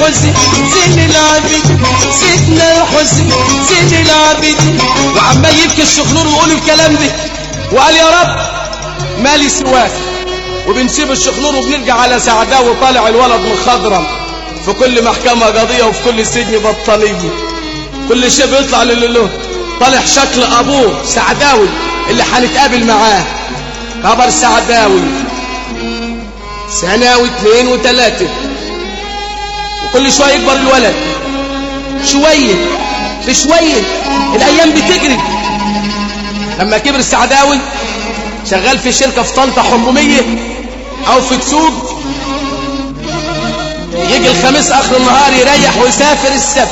الحسين زين العابدين سيدنا الحسين زين العابدين وعمال يبكي الشخنور ويقول الكلام ده وقال يا رب مالي سواك وبنسيب الشخنور وبنرجع على سعداء وطالع الولد مخضرم في كل محكمة قضية وفي كل سجن بطانية كل شيء بيطلع لله طالع شكل ابوه سعداوي اللي هنتقابل معاه خبر سعداوي سنة واثنين وثلاثة وكل شوية يكبر الولد شوية في شوية الأيام بتجري لما كبر السعداوي شغال في شركة في طنطا حمومية أو في تسوق يجي الخميس آخر النهار يريح ويسافر السبت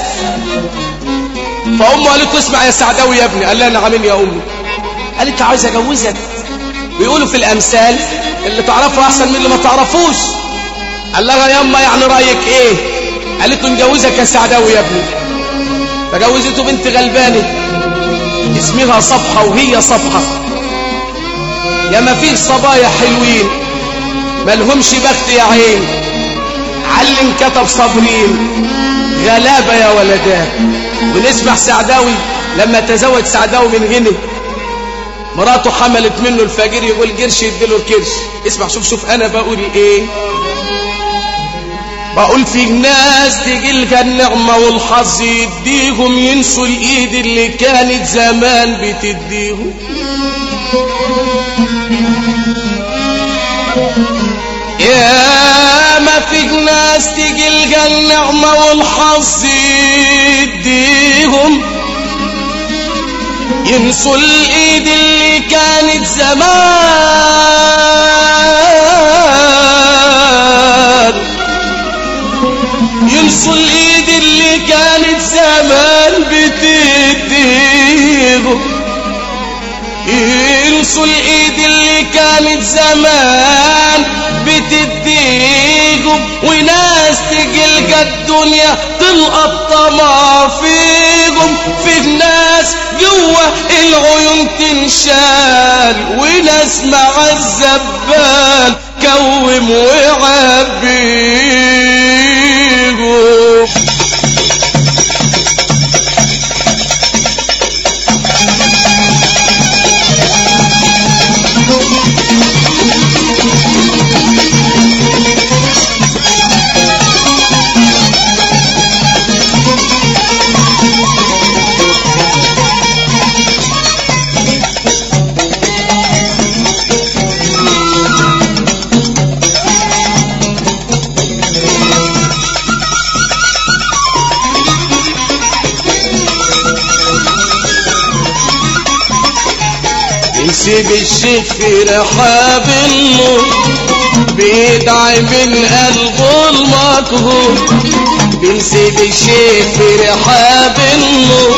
فأمه قالت له اسمع يا سعداوي يا ابني قال لها نعم يا أمي قالت له عايز أجوزك بيقولوا في الأمثال اللي تعرفه أحسن من اللي ما تعرفوش قال لها يا أما يعني رأيك إيه قالت له نجوزك يا سعداوي يا ابني فجوزته بنت غلبانة اسمها صفحة وهي صفحة يا ما فيه صبايا حلوين مالهمش بخت يا عين علم كتب صابرين غلابة يا ولدان ونسمع سعداوي لما تزوج سعداوي من غني مراته حملت منه الفقير يقول قرش يديله الكرش اسمع شوف شوف انا بقول ايه بقول في ناس تجيلها النعمة والحظ يديهم ينسوا الايد اللي كانت زمان بتديهم يا ما في ناس تجيلها النعمة والحظ يديهم ينسوا الايد اللي كانت زمان ينسوا الايد اللي كانت زمان بتديهم ينسوا الايد اللي كانت زمان بتديهم وناس تجلق الدنيا تلقط طمع فيهم في ناس جوه العيون تنشال وناس مع الزبال كوم وعبيهم نسيب الشيخ في رحاب النور بيدعي من قلبه المكهور بنسيب الشيخ في رحاب النور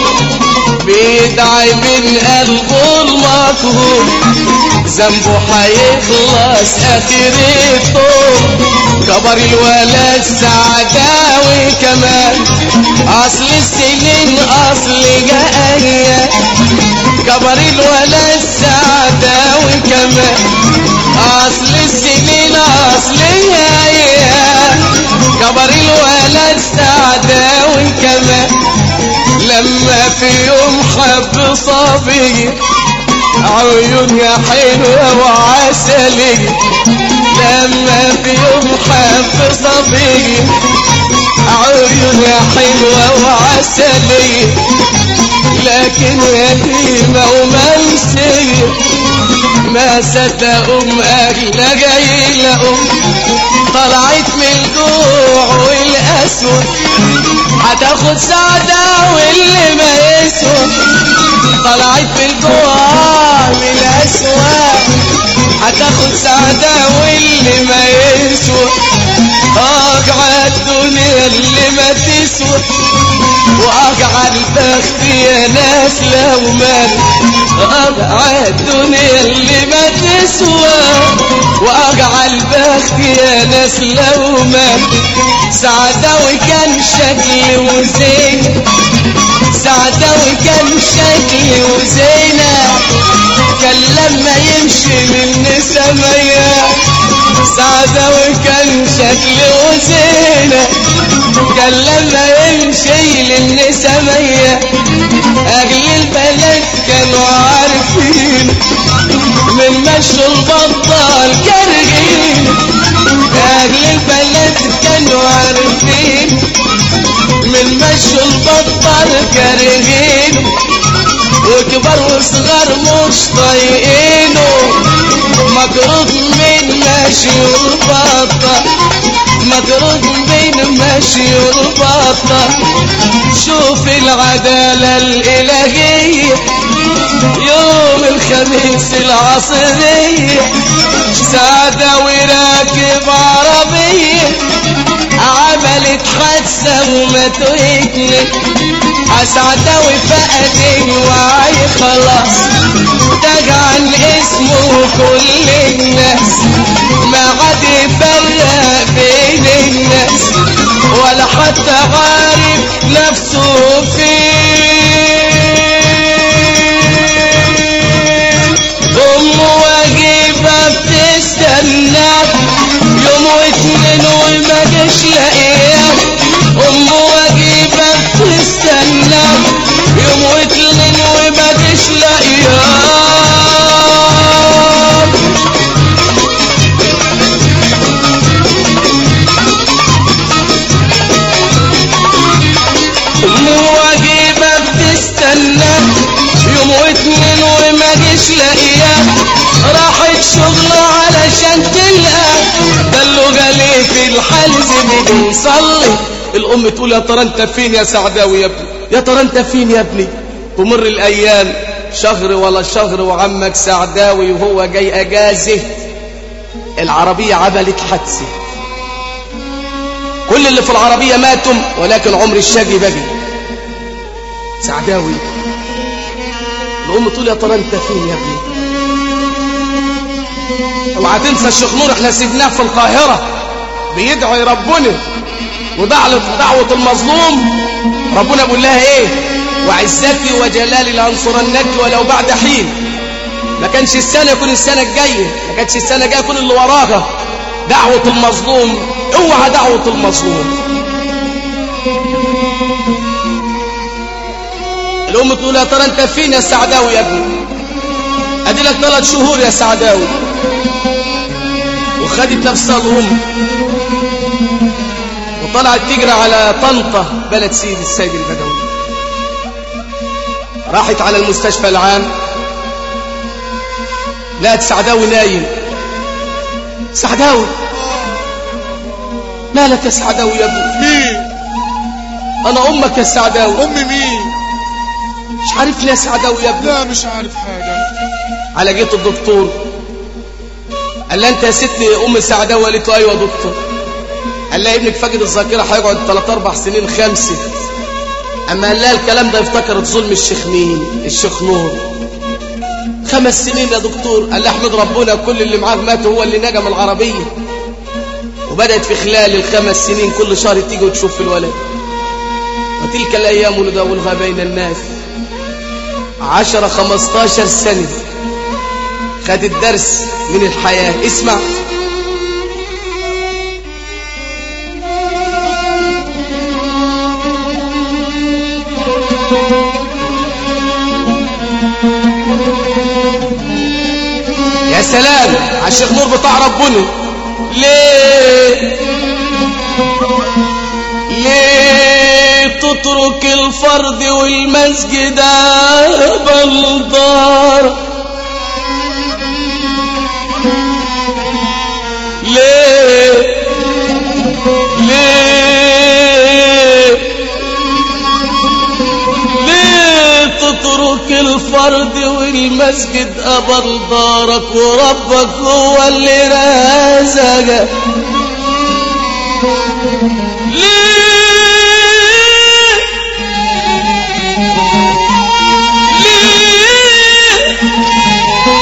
بيدعي من قلبه المكهور ذنبه هيخلص اخرته كبر الولد سعداوي كمان اصل السنين اصل جايه كبر الولد سعداوي كمان اصل السنين اصل جايه كبر الولد سعداوي كمان لما في يوم حب صبي عيون يا حلوة وعسلية لما في يوم حب صبي عيون يا حلوة وعسلية لكن يتيمة ومنسية ما صدق أم أغلى جاي أم طلعت من الجوع والأسود هتاخد سعدة واللي ما يسود طلعت من الجوع والأسود هتاخد سعدة واللي ما يسود اقعد الدنيا اللي ما تسوى واقعد البخت يا ناس لو مال اقعد الدنيا اللي ما تسوى واقعد البخت يا ناس لو مال سعداوي كان شكل وزين سعداوي كان شكل وزينة كان لما يمشي من سمايا سعداوي كان شكله زينة قال لما يمشي للنسا مية أهل البلد كانوا عارفين من مشوا البطال كارهين أهل البلد كانوا عارفين من مشوا البطال كارهين وكبر وصغار مش طايقينه مجروح من ماشي والبطة مجروح من ماشي والبطة شوف العدالة الإلهية يوم الخميس العصرية سعادة وراكب عربية عملت حادثة وماتوا اتنين عسعداوي فقد الوعي خلاص تاج عن اسمه كل الناس ما عاد يفرق بين الناس ولا حتى عارف نفسه فين أمه واجبة بتستنى يوم واتنين وما جاش لاقيها أمه واجبة بتستنى يوم واتنين وما جاش لاقيها أمه واجبة بتستنى يوم واتنين وما جاش لاقيها راحت شغله علشان تلقى دلوا جالي في الحال زميلي صلي الام تقول يا ترى انت فين يا سعداوي يا ابني يا ترى انت فين يا ابني تمر الايام شهر ولا شهر وعمك سعداوي وهو جاي اجازه العربيه عملت حادثه كل اللي في العربيه ماتوا ولكن عمر الشاقي بقي سعداوي الام تقول يا ترى انت فين يا ابني اوعى تنسى الشيخ نور احنا سيبناه في القاهرة بيدعي ربنا ودعوة دعوة المظلوم ربنا بيقول لها ايه وعزتي وجلالي لانصرنك ولو بعد حين ما كانش السنة يكون السنة الجاية ما كانش السنة الجاية يكون اللي وراها دعوة المظلوم اوعى دعوة المظلوم الام تقول يا ترى انت فين يا سعداوي يا ابني ادي لك ثلاث شهور يا سعداوي وخدت نفسها الام وطلعت تجري على طنطا بلد سيد السيد البدوي راحت على المستشفى العام لقت سعداوي نايم سعداوي مالك يا سعداوي يا ابني مين انا امك يا سعداوي امي مين مش عارفني يا سعداوي يا ابني لا مش عارف حاجة على جيت الدكتور قال لها انت يا ست ام سعداوي قالت له ايوه يا دكتور قال لها ابنك فاقد الذاكره هيقعد 3 4 سنين خمسه اما قال لها الكلام ده افتكرت ظلم الشيخ مين الشيخ نور خمس سنين يا دكتور قال لها احمد ربنا كل اللي معاه مات هو اللي نجا من العربيه وبدات في خلال الخمس سنين كل شهر تيجي وتشوف الولد وتلك الايام نداولها بين الناس عشرة خمستاشر سنة خد الدرس من الحياة اسمع يا سلام على الشيخ نور بتاع ربنا ليه ليه تترك الفرد والمسجد بلدار ليه ليه ليه تترك الفرد والمسجد أبل دارك وربك هو اللي رازقك ليه ليه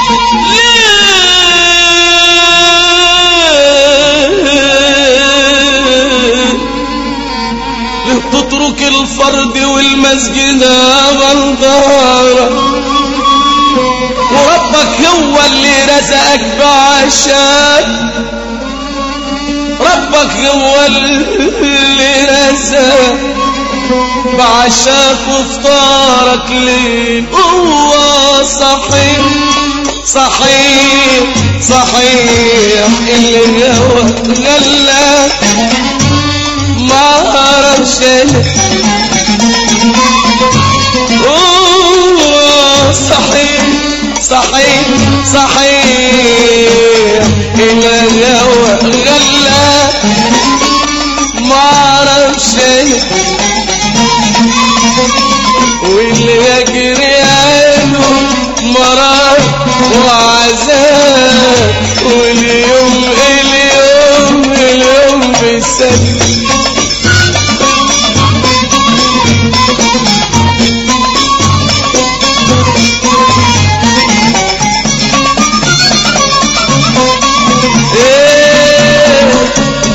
ليه ليه تترك الفرد والمسجد غلطارة وربك ربك هو اللي رزقك بعشاك ربك هو اللي رزقك بعشاك وفطارك لين هو صحيح صحيح صحيح اللي هو غلاك ما اعرفش أوه، صحيح صحيح صحيح اللي هو غلاك ما اعرفش واللي يجري عينه مرار وعذاب واليوم اليوم اليوم بيسلم إيه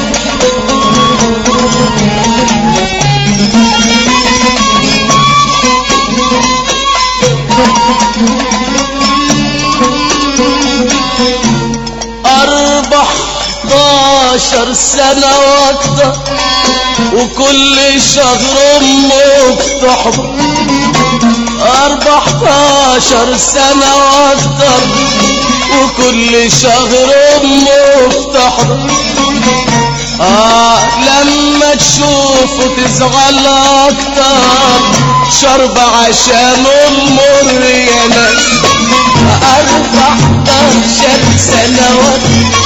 أربع عشر سنة واكتر وكل شهر أمه بتحضر أربع عشر سنة واكتر وكل شهر أمه بتحضر آه لما تشوفه تزعل أكتر شرب عشان أمه الريانة أربع عشر سنوات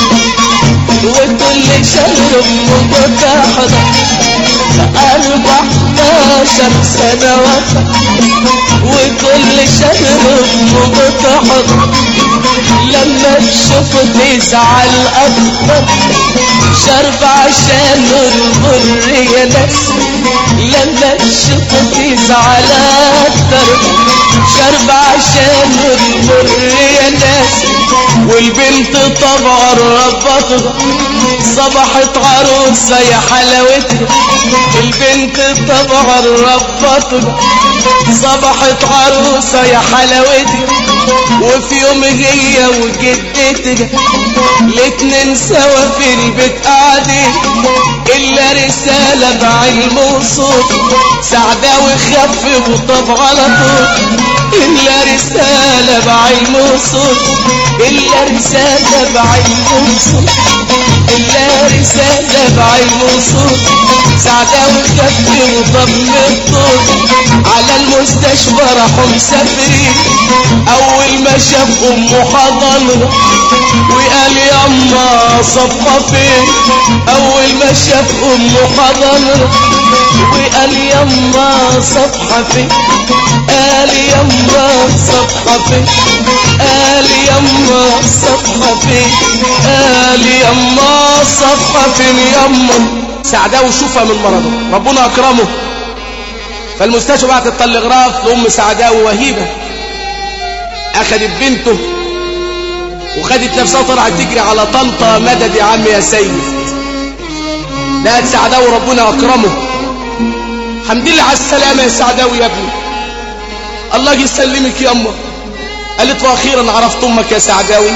وكل شهر أمه بتحضر أربع عشر سنوات وكل شهر أمه بتحضر لما تشوفه تزعل أكتر شرب عشان المر يا ناس لما تشوفه تزعل أكتر شرب عشان المر يا ناس والبنت طبعا ربطها صبحت عروسة يا حلاوتها البنت طبعا ربطها صبحت عروسة يا حلاوتها وفي يوم هي وجدتها الاتنين سوا في البيت قاعدين الا رسالة بعلم وصوت سعداوي خف وطب على طول الا رسالة بعلم وصوت الا رسالة بعلم وصوت الا رسالة بعلم وصوت سعداوي خف وطب الطول على المستشفى راحوا مسافرين اول ما شاف امه حضنها وقال يما صفى فين اول ما شاف امه حضنها وقال يما صفحة فين قال يما صفحة فين قال يما صفحة فين قال يما صفحة فين يما سعداوي شوفها من مرضه ربنا اكرمه فالمستشفى بعت التلغراف لام سعداوي وهيبه اخذت بنته وخدت نفسها طلعت تجري على طنطا مدد يا عم يا سيد لقت سعداوي ربنا اكرمه الحمد لله على السلامه يا سعداوي يا ابني الله يسلمك يا امه قالت واخيرا عرفت امك يا سعداوي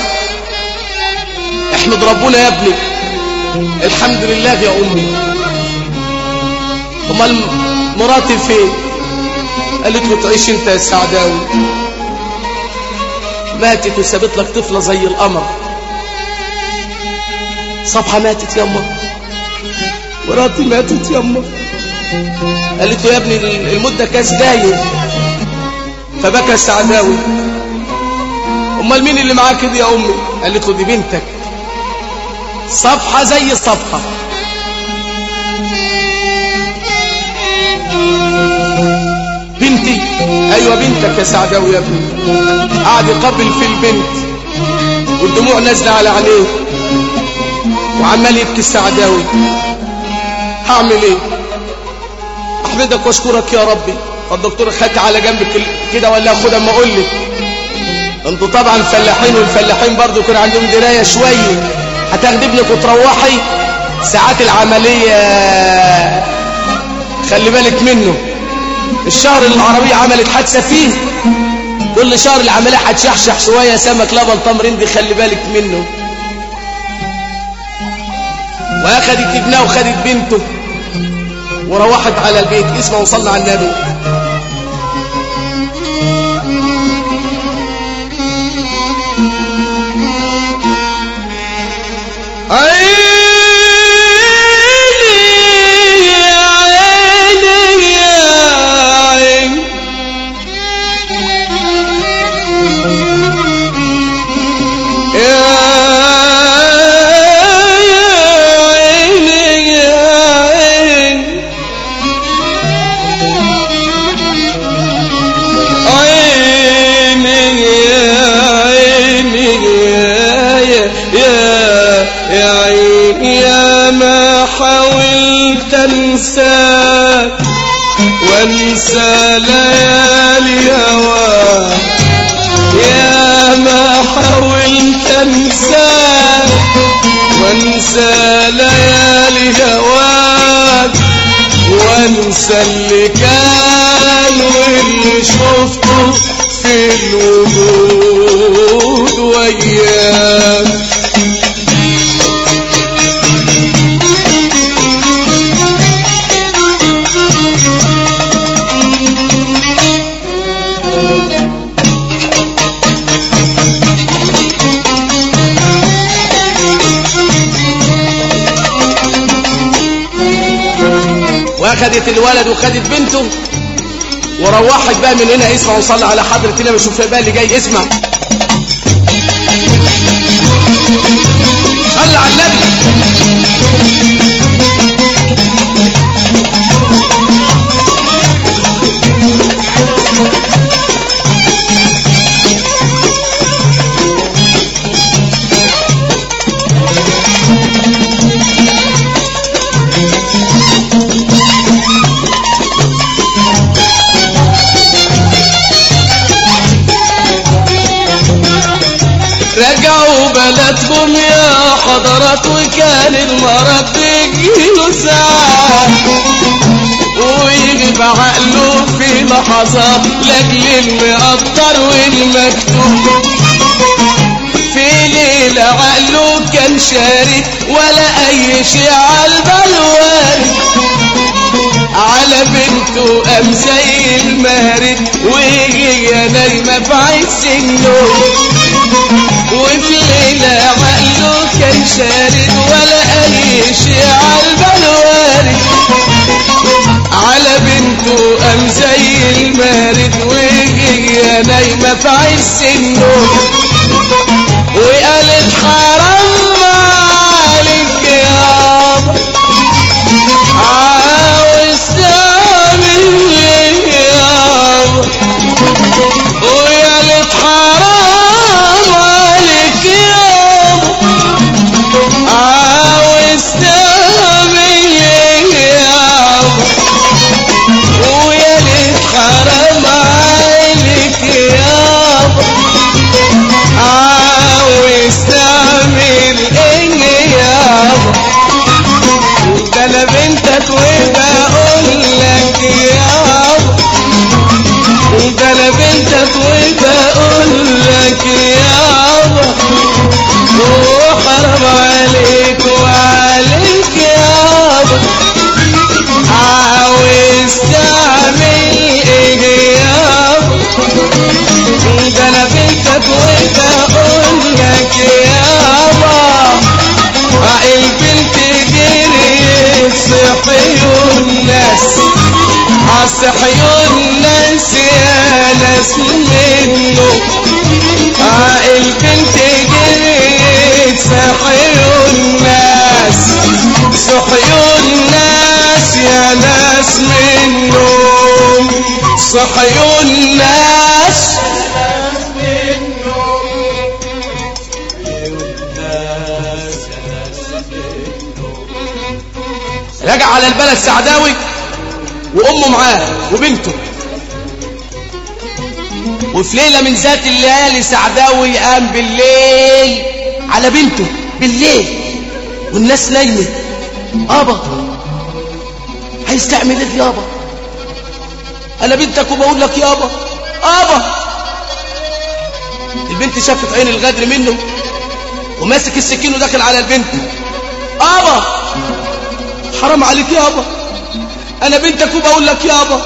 احمد ربنا يا ابني الحمد لله يا امي امال مراتي فين قالت له تعيش انت يا سعداوي ماتت وسابت لك طفلة زي القمر صبحة ماتت يما مراتي ماتت يما قالت له يا ابني المدة كاس دايم فبكى السعداوي امال مين اللي معاك دي يا امي قالت له دي بنتك صفحة زي صفحة بنتي ايوه بنتك يا سعداوي يا ابني قاعد يقبل في البنت والدموع نازله على عينيه وعمال يبكي السعداوي هعمل ايه احمدك واشكرك يا ربي فالدكتور خدت على جنبك كده ولا خد اما اقول لك انتوا طبعا فلاحين والفلاحين برضو كان عندهم درايه شويه هتاخدي ابنك وتروحي ساعات العمليه خلي بالك منه الشهر اللي العربيه عملت حادثه فيه كل شهر العملية هتشحشح شوية سمك لبن تمرين دي خلي بالك منه واخدت ابنها وخدت بنته وروحت على البيت اسمع وصلنا على النبي عيني يا عيني يا عيني يا عيني يا عيني عيني يا عيني يا يا يا يا عيني يا ما حاولت انساك وانسى ليالي هواك يا ما حاولت انساك وانسى ليالي هواك وانسى اللي كان واللي شفته في الوجود وياك واخدت الولد وخدت بنته وروحت بقى من هنا اسمع وصلى على حضرة النبي شوف بقى اللي جاي اسمع صلى على النبي رجعوا بلدكم يا حضرات وكان المرض بيجيله ساعة ويغيب عقله في لحظات لاجل المقدر والمكتوب في ليلة عقله كان شاري ولا أي شيء عالبلوان على بنته قام زي المهرد وهي نايمة في عز النوم وفي ليلة عقله كان شارد ولا أي شيء عالبلوان على بنته قام زي المهرد وهي نايمة في عز النوم وقالت حرام عليك يابا عاوز تعمل ايه يابا وقالت حرام عليك يابا عاوز تعمل ايه يابا وقالت حرام عليك يابا عاوز تعمل ايه يابا ده انا بنتك وبقول لك يابا ده انا بنتك وبقول لك يابا وحرام عليك وعليك يابا عاوز تعمل ايه يابا ده انا بنتك وبقول لك يابا البنت جري صحيوا الناس صحيوا الناس يا ناس منه البنت جري صحيوا الناس صحيوا الناس يا ناس منهم صحيوا الناس رجع على البلد سعداوي وامه معاه وبنته وفي ليلة من ذات الليالي سعداوي قام بالليل على بنته بالليل والناس نايمة ابا عايز تعمل ايه يابا انا بنتك وبقول لك يابا ابا البنت شافت عين الغدر منه وماسك السكين وداخل على البنت ابا حرام عليك يابا انا بنتك وبقول لك يابا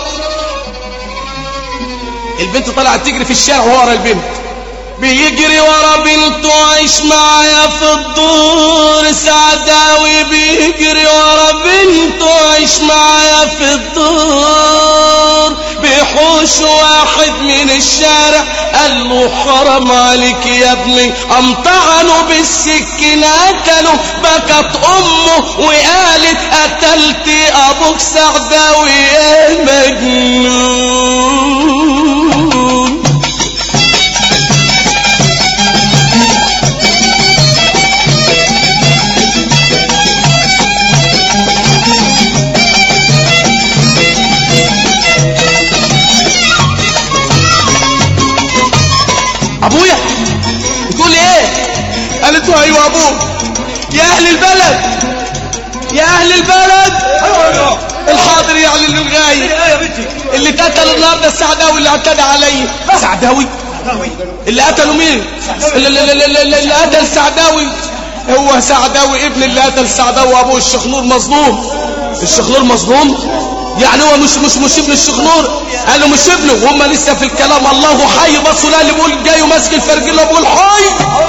البنت طلعت تجري في الشارع ورا البنت بيجري ورا بنته عيش معايا في الدور سعداوي بيجري ورا بنته عيش معايا في الدور بيحوش واحد من الشارع قال له حرام عليك يا ابني قام طعنه بالسكين قتله بكت امه وقالت قتلت ابوك سعداوي يا مجنون ابويا بتقول ايه قالت له ايوه ابوك يا اهل البلد يا اهل البلد الحاضر يعلن للغاية اللي قتل النهارده السعداوي اللي اعتدى علي سعداوي اللي قتلوا مين اللي, اللي, اللي, اللي, اللي قتل سعداوي هو سعداوي ابن اللي قتل سعداوي ابوه الشخنور مظلوم الشخنور مظلوم يعني هو مش مش مش ابن الشخنور قالوا مش ابنه وهم لسه في الكلام الله حي بصوا لا اللي بيقول جاي وماسك الفرجله بيقول حي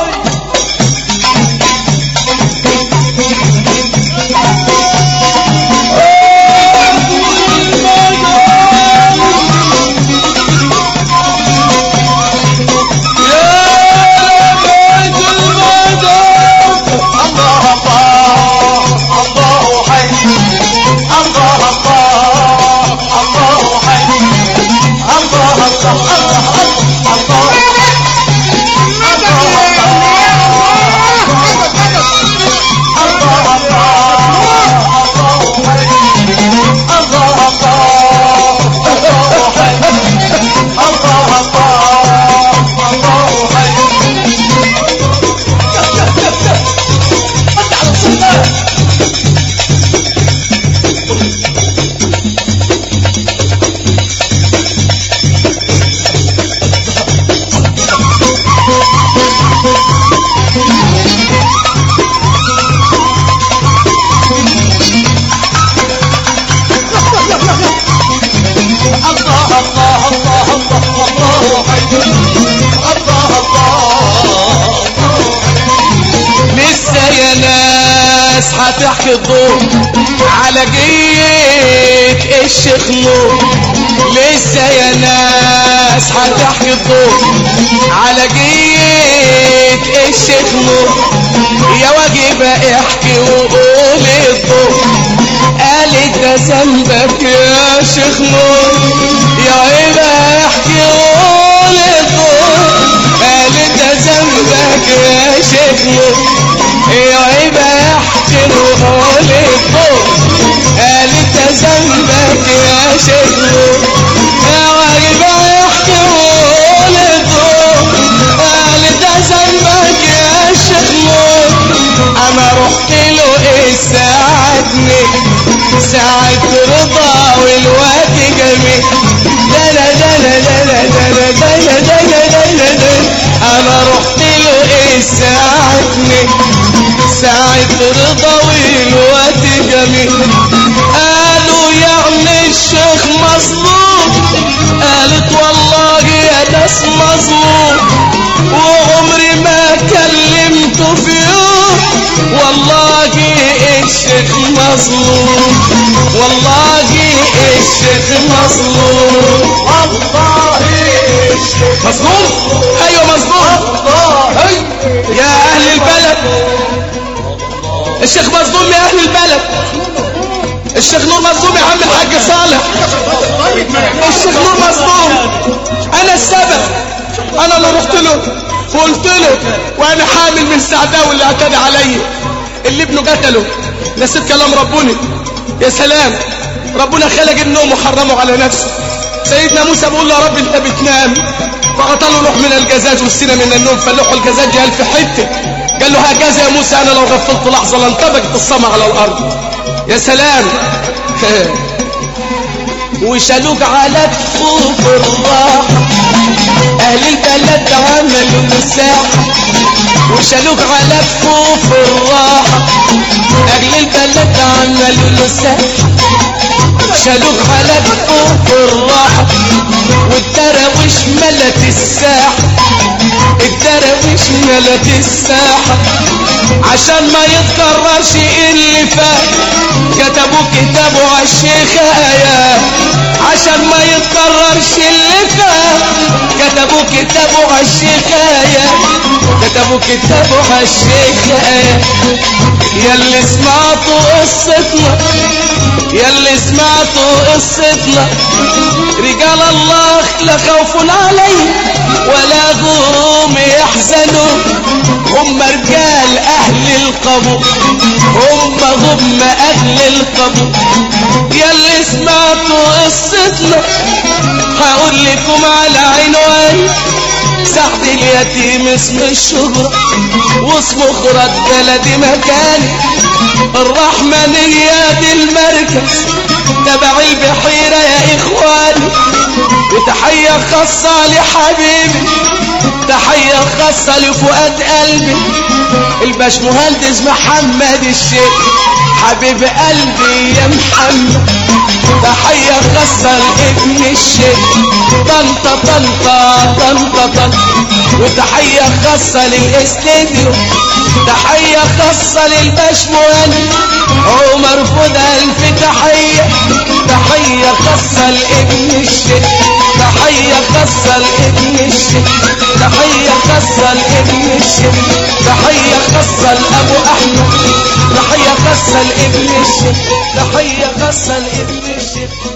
لسه يا ناس هتحكي الضوء على جيت الشيخ نور لسه يا ناس هتحكي الضوء على جيت الشيخ نور يا واجب احكي وقول الضوء قالت ده ذنبك يا شيخ نور يا عيبة احكي وقول الضوء قالت ده ذنبك يا شيخ نور يا عيبة احكي وقول الضوء قالت ده ذنبك يا شيخ نور يا عيبة احكي وقول الضوء قالت ده ذنبك يا شيخ نور انا رحت له ايه ساعدني ساعة رضا والوقت جميل لا لا لا لا لا لا لا لا لا لا لا لا لا لا انا رحت له ايه ساعدني ساعة رضا والوقت جميل قالوا يعني الشيخ مظلوم قالت والله يا ناس مظلوم وعمري ما كلمته في يوم والله الشيخ مظلوم والله الشيخ مظلوم والله الشيخ مظلوم ايوه مظلوم أيوة. يا اهل البلد الشيخ مظلوم يا اهل البلد الشيخ نور مظلوم يا عم الحاج صالح الشيخ نور مظلوم انا السبب انا اللي رحت له وقلت له وانا حامل من سعداوي اللي اعتدى عليا اللي ابنه قتله نسيت كلام ربنا يا سلام ربنا خلق النوم وحرمه على نفسه سيدنا موسى بيقول له يا رب انت بتنام فقتلوا لوح من الجزاز والسنة من النوم فلوح الجزاز جه في حته قال له هكذا يا موسى انا لو غفلت لحظه لانطبقت السماء على الارض يا سلام وشالوك على كفوف الراحه اهل البلد عملوا مساحة وشالوك على كفوف الراحة اهل البلد عملوا مساحة شالوك على كفوف الراحة والدراويش ملت الساحة الدراويش ملت الساحة عشان ما يتكررش اللي فات كتبوا كتابه عالشيخايا عشان ما يتكررش اللي فات كتبوا كتابه عالشيخايا كتبوا كتابه عالشيخايا ياللي سمعتوا قصتنا ياللي سمعتوا قصتنا رجال الله لا خوف عليهم ولا هم يحزنوا هم رجال اهل القبور هم هم اهل القبور ياللي سمعتوا قصتنا هقول لكم على عنوان سعد اليتيم اسم الشهرة واسمه خرج بلدي مكاني الرحمنية دي المركز تبع البحيرة يا اخواني وتحية خاصة لحبيبي تحية خاصة لفؤاد قلبي الباش مهندس محمد الشيخ حبيب قلبي يا محمد تحية خاصة لابن الشيخ طنطا طنطا طنطا طنطا وتحية خاصة للاستديو تحية خاصة للباش مهندس عمر فؤاد ألف تحية تحية خاصة لابن الشيخ تحية خاصة لابن الشيخ تحية خاصة لابن الشيخ تحية خاصة لأبو أحمد تحية خاصة لابن الشيخ تحية خاصة لابن الشيخ